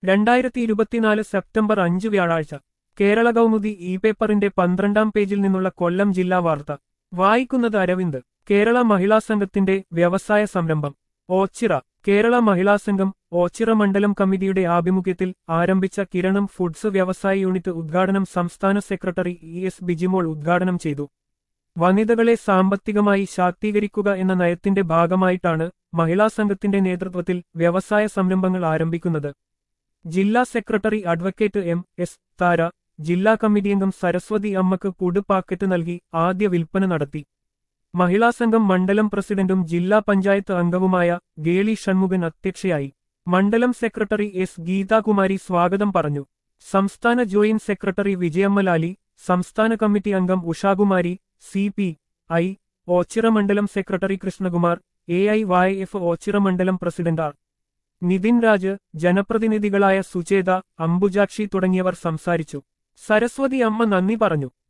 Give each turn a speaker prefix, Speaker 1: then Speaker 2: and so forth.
Speaker 1: രണ്ടായിരത്തി ഇരുപത്തിനാല് സെപ്റ്റംബർ അഞ്ച് വ്യാഴാഴ്ച കേരള കൗമുദി ഇ പേപ്പറിന്റെ പന്ത്രണ്ടാം പേജിൽ നിന്നുള്ള കൊല്ലം ജില്ലാ വാർത്ത വായിക്കുന്നത് അരവിന്ദ് കേരള മഹിളാ സംഘത്തിന്റെ വ്യവസായ സംരംഭം ഓച്ചിറ കേരള മഹിളാ സംഘം ഓച്ചിറ മണ്ഡലം കമ്മിറ്റിയുടെ ആഭിമുഖ്യത്തിൽ ആരംഭിച്ച കിരണം ഫുഡ്സ് വ്യവസായ യൂണിറ്റ് ഉദ്ഘാടനം സംസ്ഥാന സെക്രട്ടറി ഇ എസ് ബിജിമോൾ ഉദ്ഘാടനം ചെയ്തു വനിതകളെ സാമ്പത്തികമായി ശാക്തീകരിക്കുക എന്ന നയത്തിന്റെ ഭാഗമായിട്ടാണ് മഹിളാ സംഘത്തിന്റെ നേതൃത്വത്തിൽ വ്യവസായ സംരംഭങ്ങൾ ആരംഭിക്കുന്നത് ജില്ലാ secretary advocate M S Thara ജില്ലാ കമ്മിറ്റി അംഗം സരസ്വതി അമ്മക്ക് പുഡ് പാക്കറ്റ് നൽകി ആദ്യ വിൽപ്പന നടത്തി മഹിളാ സംഘം മണ്ഡലം പ്രസിഡന്റും ജില്ലാ പഞ്ചായത്ത് അംഗവുമായ ഗേളി ഷൺമുഖൻ അധ്യക്ഷയായി മണ്ഡലം സെക്രട്ടറി എസ് ഗീതാകുമാരി സ്വാഗതം പറഞ്ഞു സംസ്ഥാന ജോയിന്റ് സെക്രട്ടറി വിജയമ്മലാലി സംസ്ഥാന കമ്മിറ്റി അംഗം Ushakumari C P I Ochira മണ്ഡലം secretary Krishnakumar A I Y F Ochira മണ്ഡലം പ്രസിഡന്റ് ആർ നിതിൻ രാജ് ജനപ്രതിനിധികളായ സുചേത അംബുജാക്ഷി തുടങ്ങിയവർ സംസാരിച്ചു സരസ്വതി അമ്മ നന്ദി പറഞ്ഞു